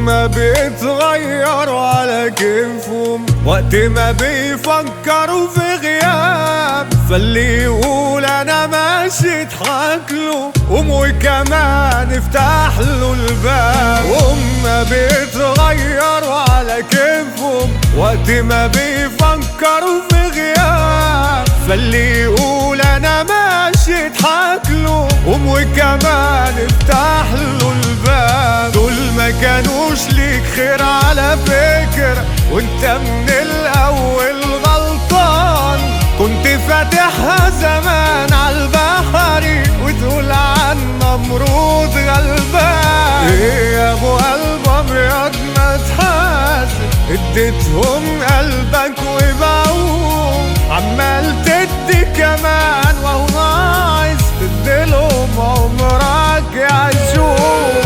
هما بيتغيروا على كيفهم وقت ما بيفكروا في غياب فاللي يقول انا ماشي اضحك له قوم كمان افتح له الباب هما بيتغيروا على كيفهم وقت ما بيفكروا في غياب فاللي يقول انا ماشي اضحك له قوم كمان افتح له الباب دول ما كانوش ليك خير على فكرة وانت من الاول غلطان كنت فاتحها زمان على البحري وتقول عن نمرود غلبان ايه يا ابو قلب ابيض ما تحاسب اديتهم قلبك وباعوه عمال تدي كمان وهو ناقص تديلهم عمرك يعيشوه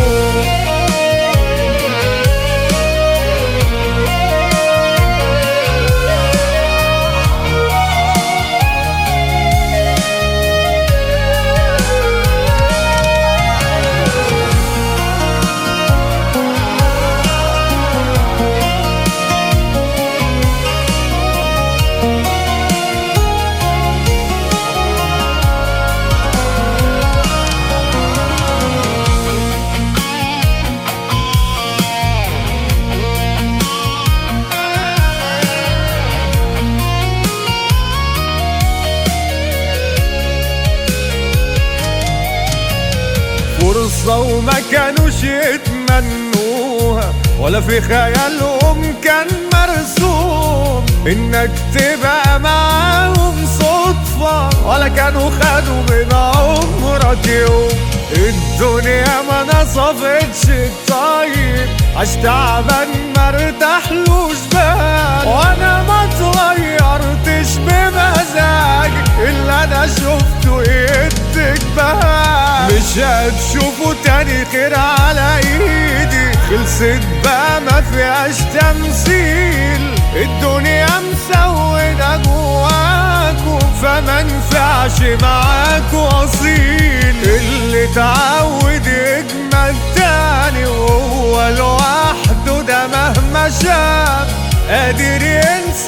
فرصة وما كانوش يتمنوها ولا في خيالهم كان مرسوم انك تبقى معاهم صدفة ولا كانوا خدوا من عمرك يوم الدنيا ما نصفتش الطيب عاش تعبان ما ارتاحلوش بال وانا ما اتغيرتش بمزاجي اللي انا شفته يدك بهاء مش هتشوفه تاني خير على ايدي خلصت بقى ما فيهاش تمثيل الدنيا مسودة جواكوا فما نفعش معاكوا اصيل اللي اتعود يجمل تاني وهو لوحده ده مهما شاف قادر ينسى